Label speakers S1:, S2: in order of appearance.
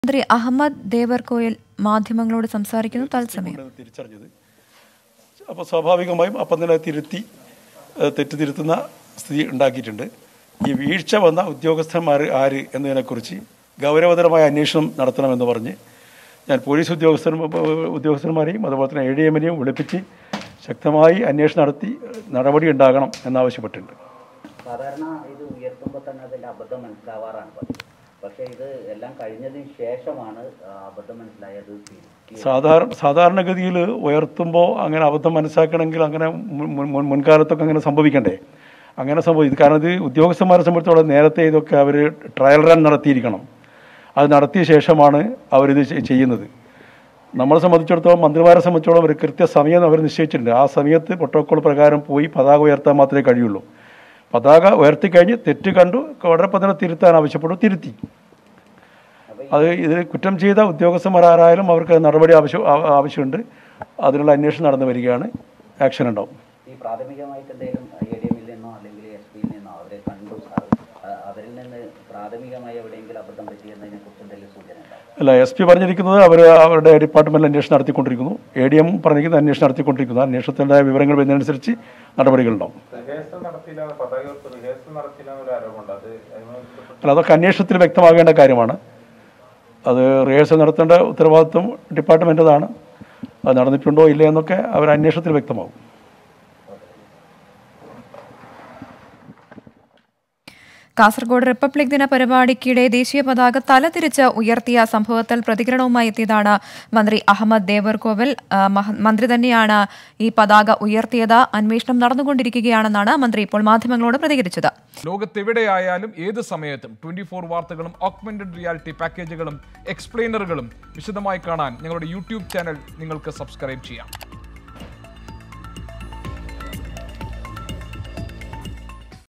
S1: മന്ത്രി അഹമ്മദ് ദേവർകോയൽ മാധ്യമങ്ങളോട് സംസാരിക്കുന്നു തത്സമയം
S2: കൊണ്ടാണ് തിരിച്ചറിഞ്ഞത് അപ്പോൾ സ്വാഭാവികമായും അപ്പം തന്നെ തിരുത്തി ഏഹ്, തെറ്റ് തിരുത്തുന്ന സ്ഥിതി ഉണ്ടാക്കിയിട്ടുണ്ട് ഈ വീഴ്ച വന്ന ഉദ്യോഗസ്ഥന്മാർ ആര് എന്നതിനെക്കുറിച്ച് ഗൗരവതരമായ അന്വേഷണം നടത്തണമെന്ന് പറഞ്ഞ് ഞാൻ പോലീസ് ഉദ്യോഗസ്ഥൻ ഉദ്യോഗസ്ഥന്മാരെയും അതുപോലെ തന്നെ എ ഡി എമ്മിനെയും വിളിപ്പിച്ച് ശക്തമായി അന്വേഷണം നടത്തി നടപടി ഉണ്ടാകണം എന്നാവശ്യപ്പെട്ടിട്ടുണ്ട്
S3: സാധാരണ ഇത് ഉയർത്തുമ്പോൾ തന്നെ അതിൻ്റെ അബദ്ധം മനസ്സിലാവാറാണ് പതിവ് പക്ഷേ ഇത് എല്ലാം കഴിഞ്ഞതിന് ശേഷമാണ് ആ അബദ്ധം മനസ്സിലായത് തിരുത്തി
S2: സാധാരണ സാധാരണഗതിയിൽ ഉയർത്തുമ്പോൾ അങ്ങനെ അബദ്ധം മനസ്സിലാക്കണമെങ്കിൽ അങ്ങനെ മുൻ- മുൻ- മുൻ- മുൻകാലത്തൊക്കെ അങ്ങനെ സംഭവിക്കണ്ടേ അങ്ങനെ സംഭവിച്ചു കാരണം ഇത് ഉദ്യോഗസ്ഥന്മാരെ സംബന്ധിച്ചോളം നേരത്തെ ഇതൊക്കെ അവർ ട്രയൽ റൺ നടത്തിയിരിക്കണം അത് നടത്തിയ ശേഷമാണ് അവരിത് ചെ- ചെയ്യുന്നത് നമ്മളെ സംബന്ധിച്ചിടത്തോളം മന്ത്രിമാരെ സംബന്ധിച്ചോളം ഒരു കൃത്യസമയം അവർ നിശ്ചയിച്ചിട്ടുണ്ട് ആ സമയത്ത് പ്രോട്ടോക്കോൾ പ്രകാരം പോയി പതാക ഉയർത്താൻ മാത്രമേ കഴിയുള്ളൂ പതാക ഉയർത്തിക്കഴിഞ്ഞ് തെറ്റ് കണ്ടു വളരെ പതിനെ തിരുത്താൻ ആവശ്യപ്പെട്ടു തിരുത്തി അത് ഇതിൽ കുറ്റം ചെയ്ത ഉദ്യോഗസ്ഥന്മാരായാലും അവർക്ക് നടപടി ആവശ്യം ആ- ആവശ്യമുണ്ട് അതിനുള്ള അന്വേഷണം നടന്നു വരികയാണ് ആക്ഷൻ ഉണ്ടാവും
S3: ഈ പ്രാഥമികമായിട്ട് എന്തെങ്കിലും എ ഡി എമ്മിൽ നിന്നോ അല്ലെങ്കിൽ എസ് പിയിൽ നിന്നോ അവരെ കണ്ടു സാർ ആ, അവരിൽ നിന്ന് പ്രാഥമികമായി എവിടെയെങ്കിലും അബദ്ധം പറ്റിയെന്നതിനെ കുറിച്ച് എന്തെങ്കിലും സൂചന ഉണ്ടാവും
S2: അല്ല എസ് പി പറഞ്ഞിരിക്കുന്നത് അവർ അവരുടെ ഡിപ്പാർട്ട്മെന്റിൽ അന്വേഷണം നടത്തിക്കൊണ്ടിരിക്കുന്നു എ ഡി എം പറഞ്ഞിരിക്കുന്നത് അന്വേഷണം നടത്തിക്കൊണ്ടിരിക്കുന്നു അന്വേഷണത്തിൻ്റെ വിവരങ്ങൾ വരുന്നതനുസരിച്ച് നടപടികളുണ്ടാവും
S4: റിഹേഴ്സൽ നടത്തിയില്ല പതാക ഉയർത്ത് റിഹേഴ്സൽ നടത്തിയില്ല എന്നൊരു ആരോപണമുണ്ട് അത് അതുമായി ബന്ധപ്പെട്ട്
S2: അല്ല അതൊക്കെ അന്വേഷണത്തിൽ വ്യക്തമാകേണ്ട കാര്യമാണ് അത് റിഹേഴ്സൽ നടത്തേണ്ട ഉത്തരവാദിത്വം ഡിപ്പാർട്ട്മെൻറ്റതാണ് അത് നടന്നിട്ടുണ്ടോ ഇല്ലേ എന്നൊക്കെ അവർ അന്വേഷണത്തിൽ വ്യക്തമാകും
S1: കാസർഗോഡ് റിപ്പബ്ലിക് ദിന പരിപാടിക്കിടെ ദേശീയ പതാക തലതിരിച്ച് ഉയർത്തിയ സംഭവത്തിൽ പ്രതികരണവുമായി എത്തിയതാണ് മന്ത്രി അഹമ്മദ് ദേവർകോവൽ ആ, മഹ- മന്ത്രി തന്നെയാണ് ഈ പതാക ഉയർത്തിയത് അന്വേഷണം നടന്നുകൊണ്ടിരിക്കുകയാണെന്നാണ് മന്ത്രി ഇപ്പോൾ മാധ്യമങ്ങളോട് പ്രതികരിച്ചത്
S5: ലോകത്തെവിടെയായാലും ഏത് സമയത്തും ട്വന്റി ഫോർ വാർത്തകളും ഓഗ്മെന്റഡ് റിയാലിറ്റി പാക്കേജുകളും എക്സ്പ്ലെയിനറുകളും വിശദമായി കാണാൻ ഞങ്ങളുടെ യൂട്യൂബ് ചാനൽ നിങ്ങൾക്ക് സബ്സ്ക്രൈബ് ചെയ്യാം